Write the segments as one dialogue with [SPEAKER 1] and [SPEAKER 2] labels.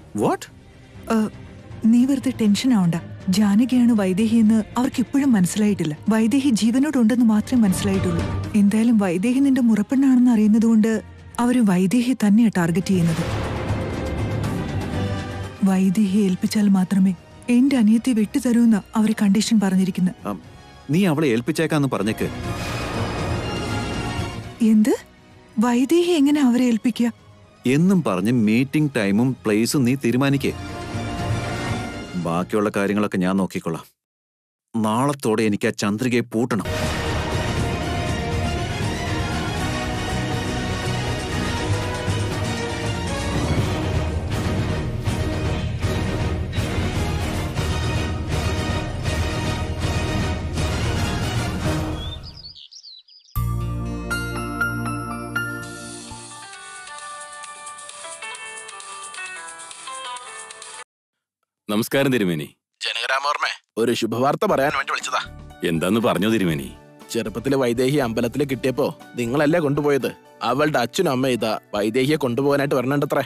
[SPEAKER 1] What
[SPEAKER 2] നീ വെറുതെ tension ആവണ്ട ജാനകിയാണ് വൈദേഹി എന്ന് അവർക്ക് ഇപ്പോഴും മനസ്സിലായിട്ടില്ല വൈദേഹി ജീവനോടുണ്ടെന്ന് മാത്രമേ മനസ്സിലായിട്ടുള്ളൂ എന്തായാലും വൈദേഹി നിന്റെ മുറപ്പെണ്ണാണെന്ന് അറിയുന്നതുകൊണ്ട് അവര് വൈദേഹിയെ തന്നെയാ ടാർഗറ്റ് ചെയ്യുന്നത് വൈദേഹിയെ ഏൽപ്പിച്ചാൽ മാത്രമേ എന്റെ അനിയത്തെ വിട്ടുതരൂന്ന അവര് കണ്ടീഷൻ പറഞ്ഞിരിക്കുന്നത്
[SPEAKER 1] നീ അവളെ ഏൽപ്പിച്ചേക്കാന്ന് പറഞ്ഞേക്ക്
[SPEAKER 2] എന്ത് വൈദേഹി എങ്ങനെ അവരെ ഏൽപ്പിക്കുക
[SPEAKER 1] എന്നും പറഞ്ഞ് മീറ്റിംഗ് ടൈമും പ്ലേസും നീ തീരുമാനിക്കേ ബാക്കിയുള്ള കാര്യങ്ങളൊക്കെ ഞാൻ നോക്കിക്കൊള്ളാം നാളത്തോടെ എനിക്ക് ആ ചന്ദ്രികയെ പൂട്ടണം
[SPEAKER 3] നമസ്കാരം തിരുമേനി
[SPEAKER 4] ജനകരാമോർമ്മേ ഒരു ശുഭവാർത്ത പറയാൻ വേണ്ടി വിളിച്ചതാ
[SPEAKER 3] എന്താന്ന് പറഞ്ഞു തിരുമേനി
[SPEAKER 4] ചെറുപ്പത്തിലെ വൈദേഹി അമ്പലത്തിൽ കിട്ടിയപ്പോ നിങ്ങളല്ലേ കൊണ്ടുപോയത് അവളുടെ അച്ഛനും അമ്മ ഇതാ വൈദേഹിയെ കൊണ്ടുപോകാനായിട്ട് വരണണ്ടത്രേ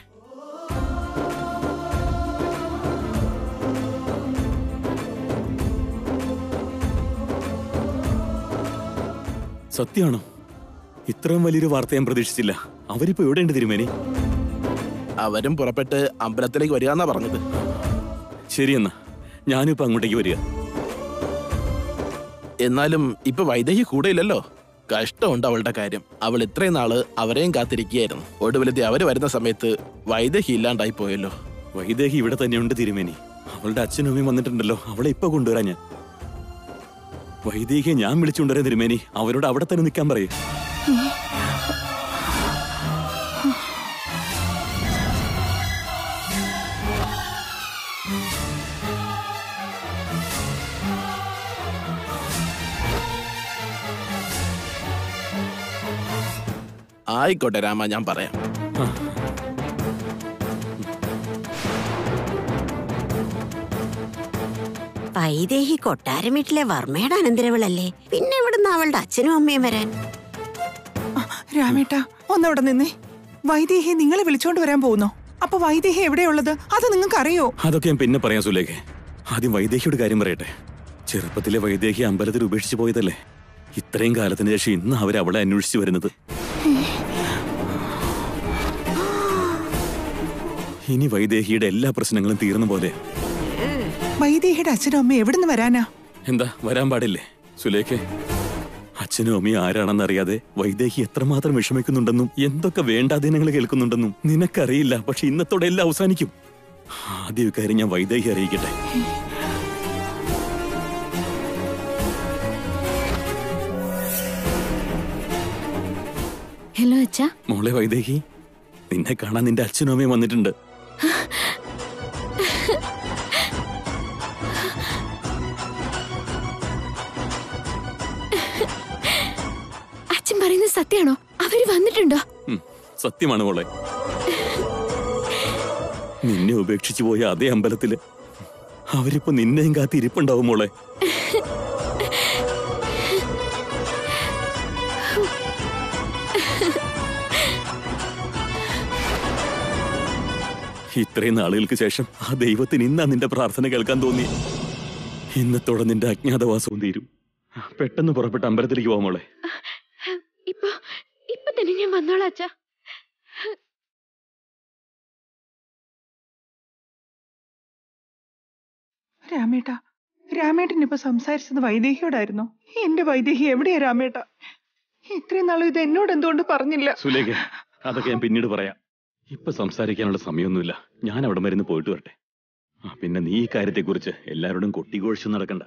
[SPEAKER 3] സത്യമാണോ ഇത്രയും വലിയൊരു വാർത്ത ഞാൻ പ്രതീക്ഷിച്ചില്ല അവരിപ്പോ എവിടെയുണ്ട് തിരുമേനി
[SPEAKER 4] അവരും പുറപ്പെട്ട് അമ്പലത്തിലേക്ക് വരിക പറഞ്ഞത്
[SPEAKER 3] ശരിയെന്നാ ഞാനിപ്പോ അങ്ങോട്ടേക്ക് വരിക
[SPEAKER 4] എന്നാലും ഇപ്പൊ വൈദേഹി കൂടെ ഇല്ലല്ലോ കഷ്ടമുണ്ട് അവളുടെ കാര്യം അവൾ ഇത്രയും നാള് അവരെയും കാത്തിരിക്കുകയായിരുന്നു ഒടുവിലത്തെ അവര് വരുന്ന സമയത്ത് വൈദേഹി ഇല്ലാണ്ടായി പോയല്ലോ
[SPEAKER 3] വൈദേഹി ഇവിടെ തന്നെയുണ്ട് തിരുമേനി അവളുടെ അച്ഛനും അമ്മയും വന്നിട്ടുണ്ടല്ലോ അവളെ ഇപ്പൊ കൊണ്ടുവരാൻ ഞാൻ വൈദേഹിയെ ഞാൻ വിളിച്ചുകൊണ്ടുവരാൻ തിരുമേനി അവരോട് അവിടെ തന്നെ നിൽക്കാൻ പറയേ
[SPEAKER 4] ആയിക്കോട്ടെ രാമ ഞാൻ പറയാം
[SPEAKER 5] വൈദേഹി കൊട്ടാരം വീട്ടിലെ വർമ്മയുടെ അനന്തരവളല്ലേ പിന്നെ ഇവിടുന്ന് അവളുടെ അച്ഛനും അമ്മയും വരാൻ
[SPEAKER 2] രാമേട്ട ഒന്നവിടെ നിന്നേ വൈദേഹി നിങ്ങളെ വിളിച്ചോണ്ട് വരാൻ പോകുന്നോ അപ്പൊ വൈദേഹി എവിടെയുള്ളത് അത് നിങ്ങൾക്ക് അറിയോ
[SPEAKER 3] അതൊക്കെ ഞാൻ പിന്നെ പറയാം സുലേഖെ ആദ്യം വൈദേഹിയുടെ കാര്യം പറയട്ടെ ചെറുപ്പത്തിലെ വൈദേഹി അമ്പലത്തിൽ ഉപേക്ഷിച്ചു പോയതല്ലേ ഇത്രയും കാലത്തിന് ശേഷം ഇന്ന് അവർ അവളെ അന്വേഷിച്ചു വരുന്നത് ഇനി വൈദേഹിയുടെ എല്ലാ പ്രശ്നങ്ങളും തീർന്ന പോലെ
[SPEAKER 2] വൈദേഹിയുടെ അച്ഛനും അമ്മയും എവിടുന്ന് വരാനാ
[SPEAKER 3] എന്താ വരാൻ പാടില്ലേ സുലേഖെ അച്ഛനും അമ്മയും ആരാണെന്നറിയാതെ വൈദേഹി എത്രമാത്രം വിഷമിക്കുന്നുണ്ടെന്നും എന്തൊക്കെ വേണ്ടാധീനങ്ങൾ കേൾക്കുന്നുണ്ടെന്നും നിനക്കറിയില്ല പക്ഷെ ഇന്നത്തോടെ എല്ലാം അവസാനിക്കും ആദ്യ കാര്യം ഞാൻ വൈദേഹി അറിയിക്കട്ടെ
[SPEAKER 6] ഹലോ അച്ഛാ
[SPEAKER 3] മോളെ വൈദേഹി നിന്നെ കാണാൻ നിന്റെ അച്ഛനും അമ്മയും വന്നിട്ടുണ്ട്
[SPEAKER 6] അച്ഛൻ പറയുന്നത് സത്യാണോ അവര് വന്നിട്ടുണ്ടോ
[SPEAKER 3] ഉം, സത്യമാണ് മോളെ നിന്നെ ഉപേക്ഷിച്ചു പോയ അതേ അമ്പലത്തില് അവരിപ്പോ നിന്നെയും കാത്തി ഇരിപ്പുണ്ടാവും മോളെ ഇത്രയും നാളുകൾക്ക് ശേഷം ആ ദൈവത്തിന് ഇന്നാ നിന്റെ പ്രാർത്ഥന കേൾക്കാൻ തോന്നി ഇന്നത്തോടെ നിന്റെ അജ്ഞാതവാസവും തീരും പെട്ടെന്ന് പുറപ്പെട്ട അമ്പലത്തിലേക്ക് പോവാം മോളെ
[SPEAKER 6] ഇപ്പൊ ഇപ്പൊ തന്നെ ഞാൻ വന്നോളാം അച്ഛാ
[SPEAKER 2] രാമേട്ട രാമേട്ടൻ ഇപ്പൊ സംസാരിച്ചത് വൈദേഹിയോടായിരുന്നോ എന്റെ വൈദേഹി എവിടെയാ രാമേട്ട ഇത്രയും നാളും ഇത് എന്നോട് എന്തുകൊണ്ട് പറഞ്ഞില്ല
[SPEAKER 3] സുലേഖ അതൊക്കെ ഞാൻ പിന്നീട് പറയാം ഇപ്പൊ സംസാരിക്കാനുള്ള സമയമൊന്നുമില്ല ഞാൻ അവിടെ മരുന്ന് പോയിട്ട് വരട്ടെ ആ പിന്നെ നീ ഈ കാര്യത്തെക്കുറിച്ച് എല്ലാവരോടും കൊട്ടിഘോഷിച്ചു നടക്കണ്ട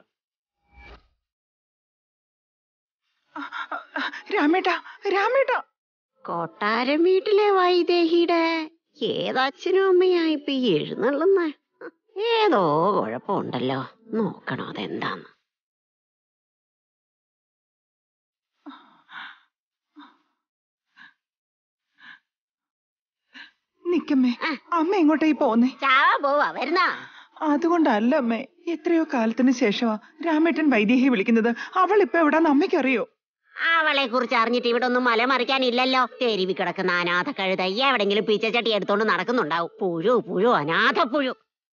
[SPEAKER 2] രാമേട്ട രാമേട്ട
[SPEAKER 5] കൊട്ടാരം വീട്ടിലെ വൈദേഹിയുടെ ഏതച്ഛനും അമ്മയായിപ്പോ ഈ എഴുന്നള്ളുന്ന ഏതോ കുഴപ്പമുണ്ടല്ലോ നോക്കണോ അതെന്താന്ന്
[SPEAKER 2] നിക്കമ്മേ അമ്മ എങ്ങോട്ടായി പോന്നേ
[SPEAKER 5] ചാവാ പോവാ വരുന്നാ
[SPEAKER 2] അതുകൊണ്ടല്ല അമ്മേ എത്രയോ കാലത്തിന് ശേഷമാ രാമേട്ടൻ വൈദേഹിയെ വിളിക്കുന്നത് അവൾ ഇപ്പൊ എവിടാന്ന് അമ്മയ്ക്കറിയോ
[SPEAKER 5] അവളെ കുറിച്ച് അറിഞ്ഞിട്ട് ഇവിടെ ഒന്നും മലമറിക്കാനില്ലല്ലോ തെരുവി കിടക്കുന്ന അനാഥ കഴുത എവിടെങ്കിലും പിച്ചച്ചട്ടി എടുത്തോണ്ട് നടക്കുന്നുണ്ടാവും പുഴു പുഴു അനാഥ പുഴു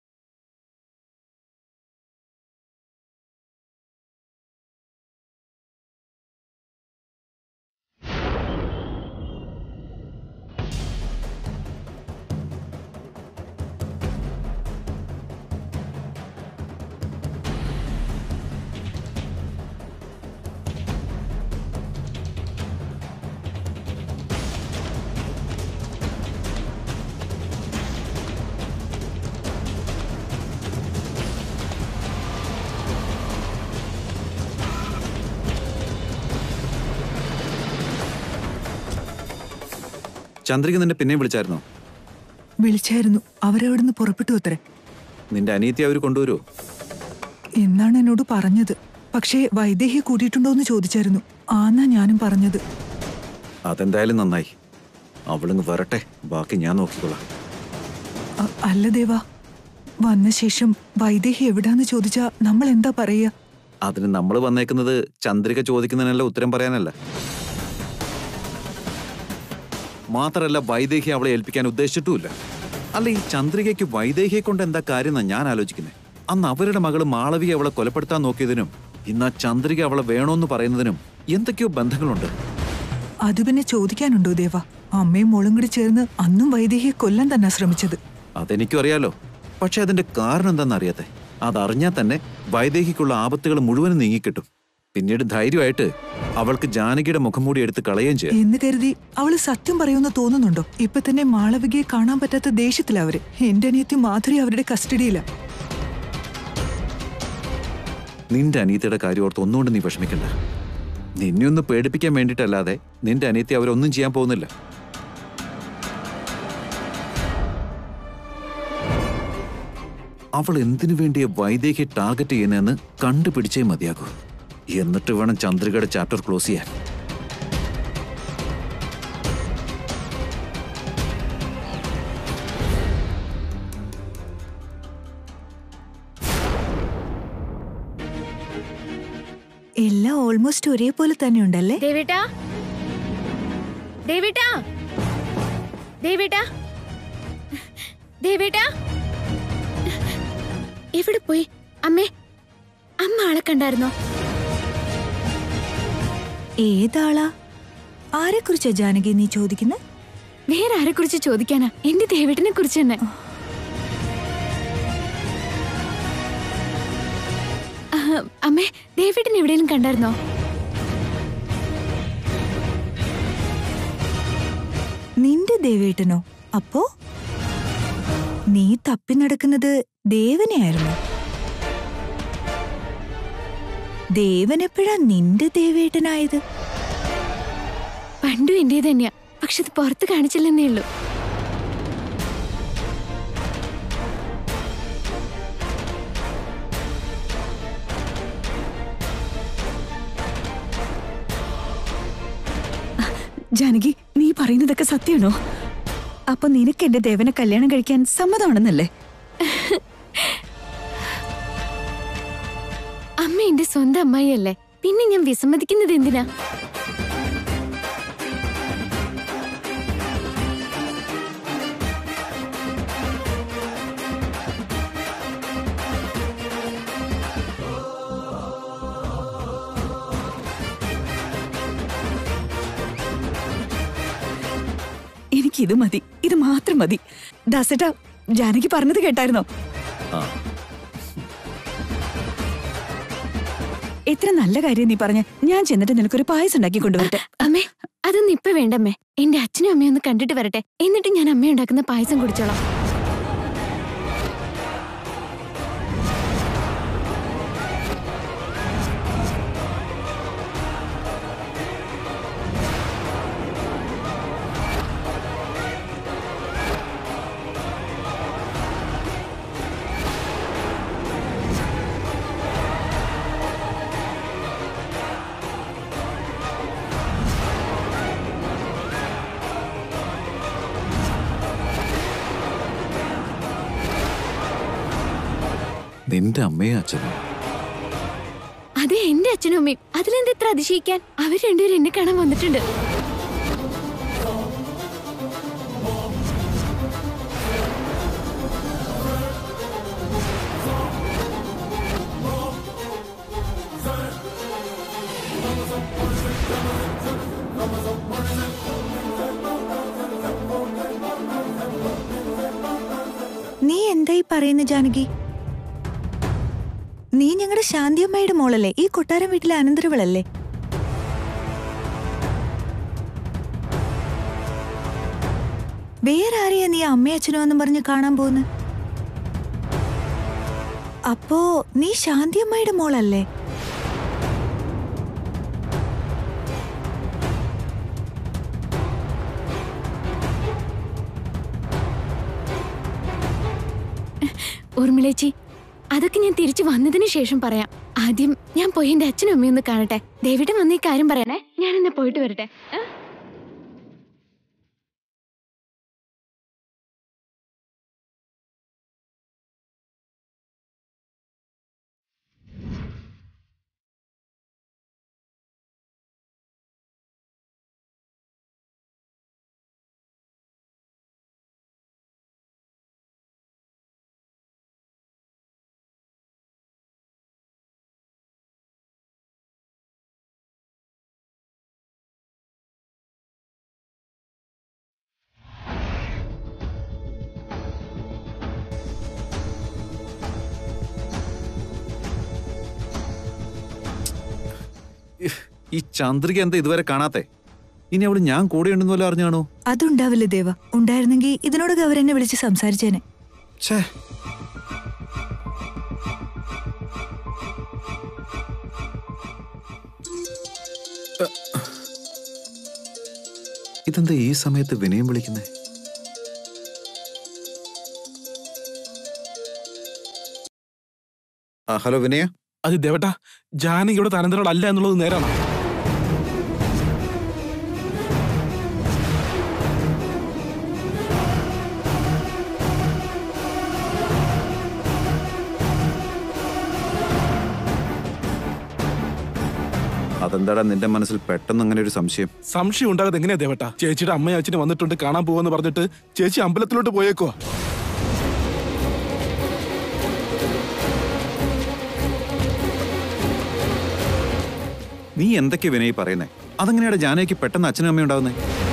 [SPEAKER 1] ചന്ദ്രിക നിന്നെ പിന്നെയും വിളിച്ചായിരുന്നോ
[SPEAKER 2] വിളിച്ചായിരുന്നു അവരവിടുന്ന് പുറപ്പെട്ടു അത്രേ
[SPEAKER 1] നിന്റെ അനിയത്തി അവർ കൊണ്ടുവരുമോ
[SPEAKER 2] എന്നാണ് എന്നോട് പറഞ്ഞത് പക്ഷേ വൈദേഹിയെ കൂട്ടിയിട്ടുണ്ടോ എന്ന് ചോദിച്ചായിരുന്നു ആന്നാ ഞാനും പറഞ്ഞത്
[SPEAKER 1] അതെന്തായാലും നന്നായി അവളിങ്ങ് വരട്ടെ ബാക്കി ഞാൻ നോക്കിക്കൊള്ളാം
[SPEAKER 2] അ- അല്ല ദേവാ വന്ന ശേഷം വൈദേഹി എവിടാന്ന് ചോദിച്ചാ നമ്മൾ എന്താ പറയുക
[SPEAKER 1] അതിന് നമ്മൾ വന്നേക്കുന്നത് ചന്ദ്രിക ചോദിക്കുന്നതിനല്ല ഉത്തരം പറയാനല്ല മാത്രല്ല വൈദേഹി അവളെ ഏൽപ്പിക്കാൻ ഉദ്ദേശിച്ചിട്ടുമില്ല അല്ല ഈ ചന്ദ്രികയ്ക്ക് വൈദേഹിയെ കൊണ്ട് എന്താ കാര്യം എന്നാ ഞാൻ ആലോചിക്കുന്നത് അന്ന് അവരുടെ മകള് മാളവിക അവളെ കൊലപ്പെടുത്താൻ നോക്കിയതിനും ഇന്ന് ആ ചന്ദ്രിക അവളെ വേണോന്ന് പറയുന്നതിനും എന്തൊക്കെയോ ബന്ധങ്ങളുണ്ട്
[SPEAKER 2] അത് പിന്നെ ചോദിക്കാനുണ്ടോ ദേവ അമ്മയും മോളും കൂടി ചേർന്ന് അന്നും വൈദേഹിയെ കൊല്ലാൻ തന്നെ ശ്രമിച്ചത്
[SPEAKER 1] അതെനിക്കും അറിയാലോ പക്ഷെ അതിന്റെ കാരണം എന്താണെന്ന് അറിയാത്തെ അതറിഞ്ഞാൽ തന്നെ വൈദേഹിക്കുള്ള ആപത്തുകൾ മുഴുവനും നീങ്ങിക്കിട്ടും പിന്നീട് ധൈര്യമായിട്ട് അവൾക്ക് ജാനകിയുടെ മുഖം മൂടി എടുത്ത് കളയുകയും ചെയ്യാം
[SPEAKER 2] എന്ന് കരുതി അവള് സത്യം പറയുമെന്ന് തോന്നുന്നുണ്ടോ ഇപ്പൊ തന്നെ മാളവികയെ കാണാൻ പറ്റാത്ത ദേഷ്യത്തിലാ അവര് എന്റെ അനിയത്തി മാധുരി അവരുടെ കസ്റ്റഡിയില
[SPEAKER 1] നിന്റെ അനിയത്തിയുടെ കാര്യം ഓർത്ത് ഒന്നുകൊണ്ട് നീ വിഷമിക്കണ്ട നിന്നെ ഒന്ന് പേടിപ്പിക്കാൻ വേണ്ടിയിട്ടല്ലാതെ നിന്റെ അനിയത്തി അവരൊന്നും ചെയ്യാൻ പോകുന്നില്ല അവൾ എന്തിനു വേണ്ടിയ വൈദേഹി ടാർഗറ്റ് ചെയ്യുന്നതെന്ന് കണ്ടുപിടിച്ചേ മതിയാകൂ എന്നിട്ട് വേണം ചന്ദ്രികയുടെ ചാപ്റ്റർ ക്ലോസ് ചെയ്യാൻ
[SPEAKER 2] എല്ലാം ഓൾമോസ്റ്റ് ഒരേപോലെ തന്നെ ഉണ്ടല്ലേ
[SPEAKER 6] ദേവേട്ടാ ദേവേട്ടാ ദേവേട്ടാ ദേവേട്ടാ എവിടെ പോയി അമ്മേ അമ്മ ആളെ കണ്ടായിരുന്നോ
[SPEAKER 2] ഏതാളാ ആരെക്കുറിച്ചാ ജാനകി നീ ചോദിക്കുന്നത്
[SPEAKER 6] വേറെ ആരെ കുറിച്ച് ചോദിക്കാനാ എന്റെ ദേവേട്ടനെ കുറിച്ച് തന്നെ ആ, അമ്മേ ദേവേട്ടൻ എവിടെയെങ്കിലും കണ്ടായിരുന്നോ
[SPEAKER 2] നിന്റെ ദേവേട്ടനോ അപ്പോ നീ തപ്പി നടക്കുന്നത് ദേവനെയായിരുന്നു ദേവൻ എപ്പോഴാ നിന്റെ ദേവേട്ടനായത്
[SPEAKER 6] പണ്ടും എന്റേത് തന്നെയാ പക്ഷെ ഇത് പുറത്ത് കാണിച്ചില്ലെന്നേ ഉള്ളൂ
[SPEAKER 7] ജാനകി നീ പറയുന്നതൊക്കെ സത്യമാണോ അപ്പൊ നിനക്ക് എന്റെ ദേവനെ കല്യാണം കഴിക്കാൻ സമ്മതമാണെന്നല്ലേ
[SPEAKER 6] അമ്മ എന്റെ സ്വന്തം അമ്മായിയല്ലേ പിന്നെ ഞാൻ വിസമ്മതിക്കുന്നത് എന്തിനാ
[SPEAKER 7] എനിക്ക് ഇത് മതി ഇത് മാത്രം മതി ദാസേട്ടാ ജാനകി പറഞ്ഞത് കേട്ടായിരുന്നോ
[SPEAKER 1] ആ
[SPEAKER 7] എത്ര നല്ല കാര്യം നീ പറഞ്ഞ ഞാൻ ചെന്നിട്ട് നിനക്കൊരു പായസം ഉണ്ടാക്കി കൊണ്ടുവരട്ടെ
[SPEAKER 6] അമ്മേ അതൊന്നും ഇപ്പൊ വേണ്ടമ്മേ എന്റെ അച്ഛനും അമ്മയും ഒന്ന് കണ്ടിട്ട് വരട്ടെ എന്നിട്ട് ഞാൻ അമ്മ ഉണ്ടാക്കുന്ന പായസം കുടിച്ചോളാം
[SPEAKER 1] നിന്റെ അമ്മയും അച്ഛനും
[SPEAKER 6] അതെ എന്റെ അച്ഛനും അമ്മയും അതിലെന്ത് ഇത്ര അതിശയിക്കാൻ അവർ രണ്ടുപേരും എന്നെ കാണാൻ വന്നിട്ടുണ്ട്
[SPEAKER 2] നീ എന്തായി പറയുന്ന ജാനകി നീ ഞങ്ങളുടെ ശാന്തിയമ്മയുടെ മോളല്ലേ ഈ കൊട്ടാരം വീട്ടിലെ അനന്തരവളല്ലേ വേറെ ആരെയാ നീ അമ്മയും അച്ഛനും എന്നും പറഞ്ഞ് കാണാൻ പോകുന്നത് അപ്പോ നീ ശാന്തിയമ്മയുടെ മോളല്ലേ
[SPEAKER 6] ഊർമിളേച്ചി അതൊക്കെ ഞാൻ തിരിച്ചു വന്നതിന് ശേഷം പറയാം ആദ്യം ഞാൻ പോയി എന്റെ അച്ഛനും അമ്മയും ഒന്ന് കാണട്ടെ ദേവിയുടെ വന്ന് ഈ കാര്യം പറയണേ ഞാൻ ഇന്ന് പോയിട്ട് വരട്ടെ ഏ?
[SPEAKER 1] ഈ ചന്ദ്രിക എന്താ ഇതുവരെ കാണാത്തെ ഇനി അവള് ഞാൻ കൂടെ ഉണ്ടെന്ന് വല്ല അറിഞ്ഞാണോ
[SPEAKER 2] അതുണ്ടാവില്ല ദേവ ഉണ്ടായിരുന്നെങ്കിൽ ഇതിനോടൊക്കെ അവരെന്നെ വിളിച്ച് സംസാരിച്ചേനെ
[SPEAKER 1] ഛേ ഇതെന്താ ഈ സമയത്ത് വിനയം വിളിക്കുന്നേ ആ ഹലോ വിനയ
[SPEAKER 4] അത് ദേവട്ടാ ജാനകി ഇവിടെ അനന്തരോട് അല്ല എന്നുള്ളത് നേരാണോ
[SPEAKER 1] അതെന്താടാ നിന്റെ മനസ്സിൽ പെട്ടെന്ന് അങ്ങനെ ഒരു സംശയം
[SPEAKER 4] സംശയം ഉണ്ടാകാതെ എങ്ങനെയാ ദേവട്ടാ ചേച്ചിയുടെ അമ്മയും അച്ഛനും വന്നിട്ടുണ്ട് കാണാൻ പോവാന്ന് പറഞ്ഞിട്ട് ചേച്ചി അമ്പലത്തിലോട്ട് പോയേക്കോ
[SPEAKER 1] നീ എന്തൊക്കെയാ വിനയ് പറയുന്നേ അതെങ്ങനെയാടാ ജാനകിക്ക് പെട്ടെന്ന് അച്ഛനും അമ്മയും ഉണ്ടാവുന്നേ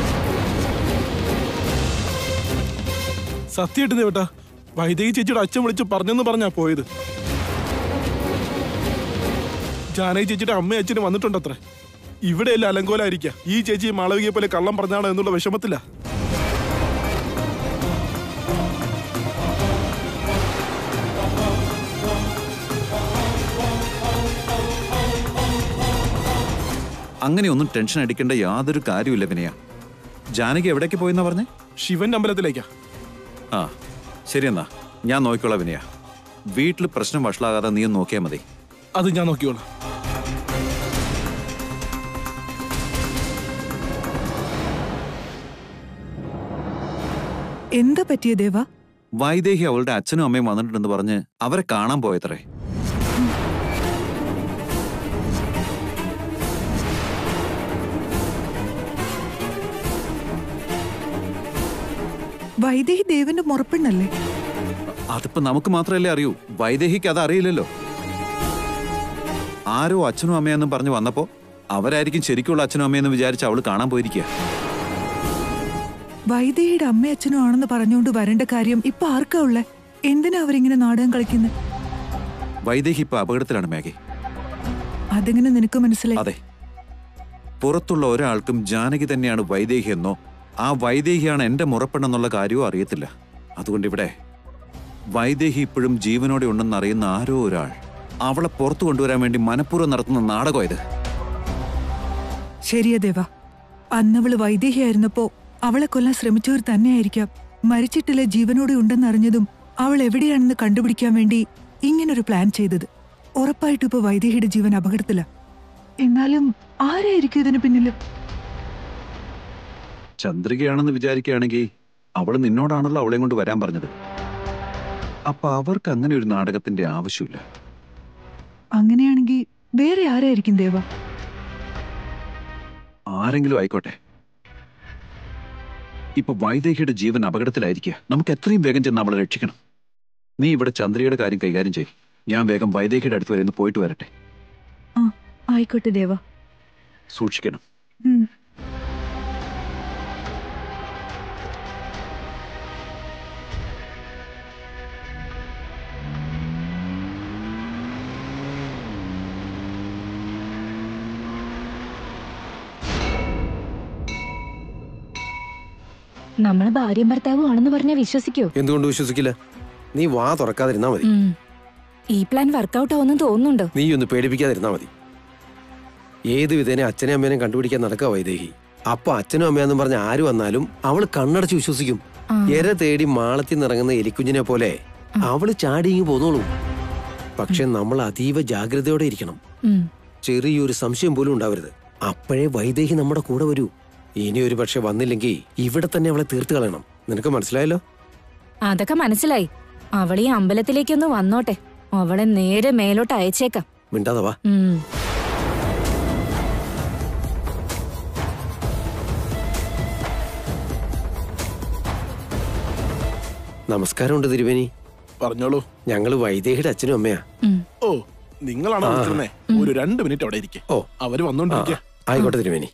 [SPEAKER 4] സത്യമായിട്ട് ദേവട്ടാ വൈദേഹി ചേച്ചിയുടെ അച്ഛൻ വിളിച്ച് പറഞ്ഞെന്ന് പറഞ്ഞാ പോയത് ജാനകി ചേച്ചിയുടെ അമ്മയും അച്ഛനും വന്നിട്ടുണ്ടത്രേ ഇവിടെയല്ല അലങ്കോലായിരിക്കാം ഈ ചേച്ചി മാളവികയെ പോലെ കള്ളം പറഞ്ഞാണോ എന്നുള്ള വിഷമത്തില്ല
[SPEAKER 1] അങ്ങനെയൊന്നും ടെൻഷൻ അടിക്കേണ്ട യാതൊരു കാര്യമില്ല വിനയ ജാനകി എവിടേക്ക് പോയെന്നാ പറഞ്ഞേ
[SPEAKER 4] ശിവന്റെ അമ്പലത്തിലേക്കാ
[SPEAKER 1] ആ ശരിയെന്നാ ഞാൻ നോക്കിക്കോളാം വിനയ വീട്ടിൽ പ്രശ്നം വഷളാകാതെ നീ ഒന്ന് നോക്കിയാൽ മതി
[SPEAKER 4] അത് ഞാൻ നോക്കിക്കോളാം
[SPEAKER 2] എന്താ പറ്റിയ ദേവ
[SPEAKER 1] വൈദേഹി അവളുടെ അച്ഛനും അമ്മയും വന്നിട്ടുണ്ടെന്ന് പറഞ്ഞ് അവരെ കാണാൻ പോയത്രേ
[SPEAKER 2] വൈദേഹി ദേവന്റെ മുറപ്പെണ്ണല്ലേ
[SPEAKER 1] അതിപ്പോ നമുക്ക് മാത്രമല്ലേ അറിയൂ വൈദേഹിക്ക് അത് അറിയില്ലല്ലോ ആരോ അച്ഛനും അമ്മയെന്നും പറഞ്ഞ് വന്നപ്പോ അവരായിരിക്കും ശരിക്കുള്ള അച്ഛനും അമ്മയെന്ന് വിചാരിച്ച് അവള് കാണാൻ പോയിരിക്കുക
[SPEAKER 2] വൈദേഹിയുടെ അമ്മയും അച്ഛനും ആണെന്ന് പറഞ്ഞുകൊണ്ട് വരേണ്ട കാര്യം ഇപ്പൊ ആർക്കാ ഉള്ളേ എന്തിനാ അവരിങ്ങനെ നാടകം കളിക്കുന്നത്
[SPEAKER 1] വൈദേഹി ഇപ്പൊ അപകടത്തിലാണ് മാഗി
[SPEAKER 2] അതെങ്ങനെ നിനക്ക് മനസ്സിലായി
[SPEAKER 1] അതെ പുറത്തുള്ള ഒരാൾക്കും ജാനകി തന്നെയാണ് വൈദേഹി എന്നോ ആ വൈദേഹിയാണ് എന്റെ മുറപ്പെണ്ണെന്നുള്ള കാര്യവും അറിയത്തില്ല അതുകൊണ്ട് ഇവിടെ വൈദേഹി ഇപ്പോഴും ജീവനോടെ ഉണ്ടെന്ന് അറിയുന്ന ആരോ ഒരാൾ അവളെ പുറത്തു കൊണ്ടുവരാൻ വേണ്ടി മനഃപൂർവ്വം നടത്തുന്ന നാടകം ഇത്
[SPEAKER 2] ശരിയാ ദേവ അന്നവള് വൈദേഹിയായിരുന്നപ്പോ അവളെ കൊല്ലാൻ ശ്രമിച്ചവർ തന്നെയായിരിക്കാം മരിച്ചിട്ടില്ല ജീവനോടെ ഉണ്ടെന്ന് അറിഞ്ഞതും അവൾ എവിടെയാണെന്ന് കണ്ടുപിടിക്കാൻ വേണ്ടി ഇങ്ങനൊരു പ്ലാൻ ചെയ്തത് ഉറപ്പായിട്ടും ഇപ്പൊ വൈദേഹിയുടെ ജീവൻ അപകടത്തില എന്നാലും ആരായിരിക്കും ഇതിന് പിന്നില്
[SPEAKER 1] ചന്ദ്രികയാണെന്ന് വിചാരിക്കുകയാണെങ്കിൽ അവള് നിന്നോടാണല്ലോ അവളെയും കൊണ്ട് വരാൻ പറഞ്ഞത് അപ്പൊ അവർക്ക് അങ്ങനെ ഒരു നാടകത്തിന്റെ ആവശ്യമില്ല
[SPEAKER 2] അങ്ങനെയാണെങ്കിൽ വേറെ ആരായിരിക്കും ദേവ
[SPEAKER 1] ആരെങ്കിലും ആയിക്കോട്ടെ ഇപ്പൊ വൈദേഹിയുടെ ജീവൻ അപകടത്തിലായിരിക്കുക നമുക്ക് എത്രയും വേഗം ചെന്ന് അവളെ രക്ഷിക്കണം നീ ഇവിടെ ചന്ദ്രയുടെ കാര്യം കൈകാര്യം ചെയ്യും ഞാൻ വേഗം വൈദേഹിയുടെ അടുത്ത് വരെ ഒന്ന് പോയിട്ട് വരട്ടെ
[SPEAKER 2] ആ ആയിക്കോട്ടെ ദേവ
[SPEAKER 1] സൂക്ഷിക്കണം
[SPEAKER 2] ഉം.
[SPEAKER 8] നമ്മളെ ഭാര്യയും ഭർത്താവും ആണെന്ന് പറഞ്ഞാൽ വിശ്വസിക്കോ
[SPEAKER 9] എന്തുകൊണ്ട് വിശ്വസിക്കില്ല നീ വാ തുറക്കാതിരുന്നാ മതി
[SPEAKER 8] ഉം. ഈ പ്ലാൻ വർക്കൗട്ട് ആവുമെന്ന് തോന്നുന്നുണ്ടോ
[SPEAKER 9] നീ ഒന്ന് പേടിപ്പിക്കാതിരുന്നാ മതി ഏത് വിധേനെ അച്ഛനെയും അമ്മേനെയും കണ്ടുപിടിക്കാൻ നടക്കുക വൈദേഹി അപ്പൊ അച്ഛനും അമ്മയെന്നും പറഞ്ഞ ആര് വന്നാലും അവള് കണ്ണടച്ച് വിശ്വസിക്കും
[SPEAKER 8] ആ.
[SPEAKER 9] എര തേടി മാളത്തിൽ നിറങ്ങുന്ന എലിക്കുഞ്ഞിനെ പോലെ അവള് ചാടിങ്ങി പോന്നോളും പക്ഷെ നമ്മൾ അതീവ ജാഗ്രതയോടെ ഇരിക്കണം
[SPEAKER 8] ഉം.
[SPEAKER 9] ചെറിയൊരു സംശയം പോലും ഉണ്ടാവരുത് അപ്പോഴേ വൈദേഹി നമ്മുടെ കൂടെ വരൂ ഇനി ഒരു പക്ഷെ വന്നില്ലെങ്കിൽ ഇവിടെ തന്നെ അവളെ തീർത്ത് കളയണം നിനക്ക് മനസ്സിലായല്ലോ
[SPEAKER 8] അതൊക്കെ മനസ്സിലായി അവളീ അമ്പലത്തിലേക്കൊന്ന് വന്നോട്ടെ അവളെ നേരെ മേലോട്ട് അയച്ചേക്കാം
[SPEAKER 9] മിണ്ടാതെ വാ
[SPEAKER 8] ഉം.
[SPEAKER 9] നമസ്കാരമുണ്ട് തിരുവേനി
[SPEAKER 4] പറഞ്ഞോളൂ
[SPEAKER 9] ഞങ്ങള് വൈദേഹിയുടെ അച്ഛനും അമ്മയാ
[SPEAKER 8] ഉം.
[SPEAKER 4] ഓ നിങ്ങളാണോ വിളിച്ചിരുന്നേ ഒരു രണ്ട് മിനിറ്റ് അവിടെ ഇരിക്കെ
[SPEAKER 9] ഓ
[SPEAKER 4] അവര്
[SPEAKER 9] ആ,
[SPEAKER 4] വന്നോണ്ടിരിക്കുക
[SPEAKER 9] ആയിക്കോട്ടെ തിരുവേനി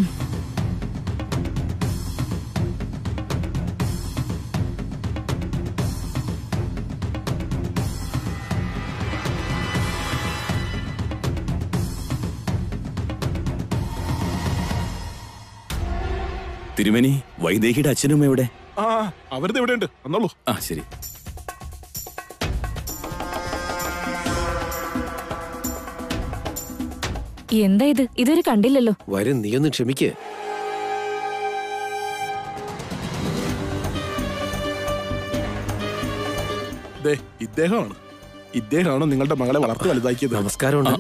[SPEAKER 3] തിരുമേനി വൈദേഹിയുടെ അച്ഛനും എവിടെ
[SPEAKER 4] ആ അവരിത് എവിടെ ഉണ്ട് വന്നോളൂ
[SPEAKER 3] ആ ശരി
[SPEAKER 8] എന്താ ഇത് ഇതുവരെ കണ്ടില്ലല്ലോ
[SPEAKER 9] വരും നീ ഒന്ന് ക്ഷമിക്ക്
[SPEAKER 4] ദേ ഇദ്ദേഹമാണ് ഇദ്ദേഹമാണ് നിങ്ങളുടെ മകളെ വളർത്തി വലുതാക്കിയത്
[SPEAKER 9] നമസ്കാരമുണ്ട്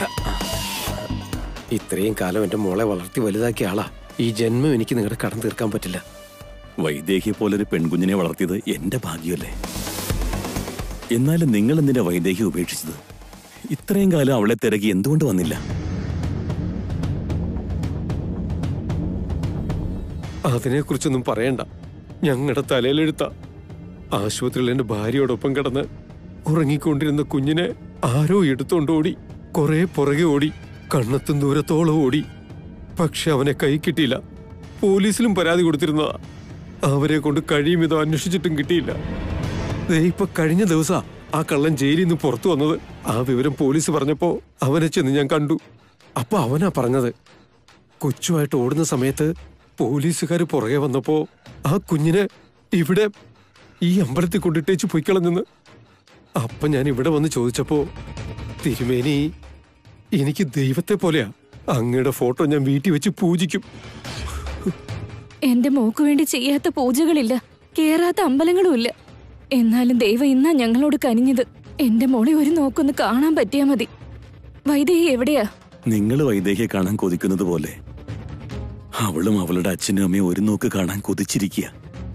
[SPEAKER 9] ഇത്രയും കാലം എന്റെ മോളെ വളർത്തി വലുതാക്കിയ ആളാ ഈ ജന്മം എനിക്ക് നിങ്ങളുടെ കടം തീർക്കാൻ പറ്റില്ല
[SPEAKER 3] വൈദേഹിയെ പോലൊരു പെൺകുഞ്ഞിനെ വളർത്തിയത് എന്റെ ഭാഗ്യമല്ലേ എന്നാലും നിങ്ങൾ എന്തിനാ വൈദേഹി ഉപേക്ഷിച്ചത് ഇത്രയും കാലം അവളെ തിരക്കി എന്തുകൊണ്ട് വന്നില്ല
[SPEAKER 9] അതിനെക്കുറിച്ചൊന്നും പറയണ്ട ഞങ്ങളുടെ തലയിലെഴുത്ത ആശുപത്രിയിൽ എന്റെ ഭാര്യയോടൊപ്പം കിടന്ന് ഉറങ്ങിക്കൊണ്ടിരുന്ന കുഞ്ഞിനെ ആരോ എടുത്തോണ്ടോടി കുറെ പുറകെ ഓടി കണ്ണത്തും ദൂരത്തോളം ഓടി പക്ഷെ അവനെ കൈ കിട്ടിയില്ല പോലീസിലും പരാതി കൊടുത്തിരുന്നതാ അവരെ കൊണ്ട് കഴിയും ഇതോ അന്വേഷിച്ചിട്ടും കിട്ടിയില്ല ദേ ഇപ്പൊ കഴിഞ്ഞ ദിവസാ ആ കള്ളൻ ജയിലിൽ നിന്ന് പുറത്തു വന്നത് ആ വിവരം പോലീസ് പറഞ്ഞപ്പോ അവനെ ചെന്ന് ഞാൻ കണ്ടു അപ്പൊ അവനാ പറഞ്ഞത് കൊച്ചുമായിട്ട് ഓടുന്ന സമയത്ത് പോലീസുകാർ പുറകെ വന്നപ്പോ ആ കുഞ്ഞിനെ ഇവിടെ ഈ അമ്പലത്തിൽ കൊണ്ടിട്ടേച്ച് പൊയ്ക്കളഞ്ഞെന്ന് അപ്പൊ ഞാൻ ഇവിടെ വന്ന് ചോദിച്ചപ്പോ തിരുമേനി എനിക്ക് ദൈവത്തെ പോലെയാ അങ്ങയുടെ ഫോട്ടോ ഞാൻ വീട്ടിൽ വെച്ച് പൂജിക്കും
[SPEAKER 8] എന്റെ മോക്ക് വേണ്ടി ചെയ്യാത്ത പൂജകളില്ല കേറാത്ത അമ്പലങ്ങളുമില്ല എന്നാലും ദൈവം ഇന്നാ ഞങ്ങളോട് കനിഞ്ഞത് എന്റെ മോളെ ഒരു നോക്കൊന്ന് കാണാൻ പറ്റിയാ മതി വൈദേഹി എവിടെയാ
[SPEAKER 3] നിങ്ങൾ വൈദേഹിയെ കാണാൻ കൊതിക്കുന്നത് പോലെ അവളും അവളുടെ അച്ഛനും അമ്മയും ഒരു നോക്ക് കാണാൻ കൊതിച്ചിരിക്കുക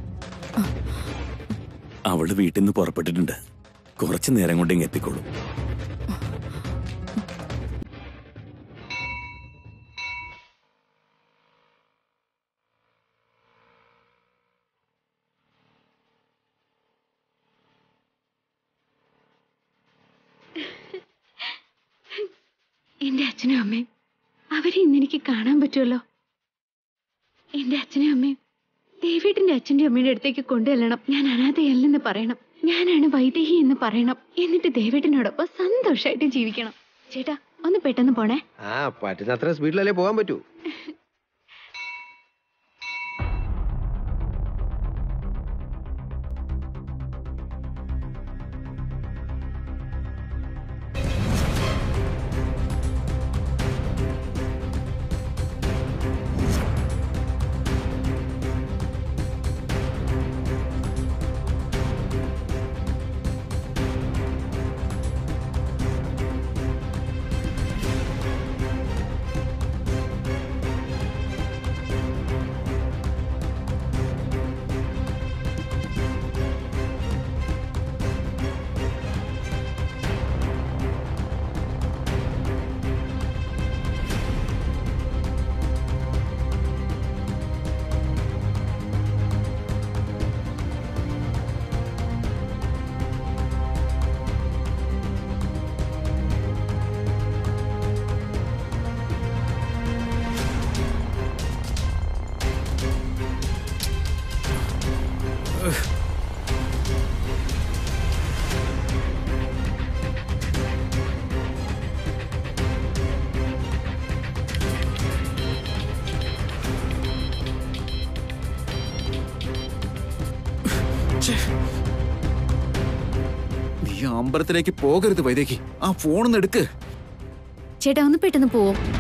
[SPEAKER 3] അവള് വീട്ടിൽ നിന്ന് പുറപ്പെട്ടിട്ടുണ്ട് കുറച്ചു നേരം കൊണ്ട് ഇങ്ങ് എത്തിക്കോളും
[SPEAKER 6] എന്റെ അച്ഛനും അമ്മയും അവരെ ഇന്ന് എനിക്ക് കാണാൻ പറ്റുമല്ലോ എന്റെ അച്ഛനും അമ്മയും ദേവീട്ടിന്റെ അച്ഛന്റെ അമ്മയുടെ അടുത്തേക്ക് കൊണ്ടുചെല്ലണം ഞാൻ അനാഥയല്ലെന്ന് പറയണം ഞാനാണ് വൈദേഹി എന്ന് പറയണം എന്നിട്ട് ദേവേട്ടനോടൊപ്പം സന്തോഷമായിട്ട് ജീവിക്കണം ചേട്ടാ ഒന്ന് പെട്ടെന്ന് പോണേ
[SPEAKER 9] ആ പറ്റുന്നത്ര സ്പീഡിലല്ലേ പോകാൻ പറ്റൂ
[SPEAKER 1] ഈ അമ്പലത്തിലേക്ക് പോകരുത് വൈദേഹി ആ ഫോണൊന്ന് എടുക്ക്
[SPEAKER 6] ചേട്ടാ ഒന്ന് പെട്ടെന്ന് പോവോ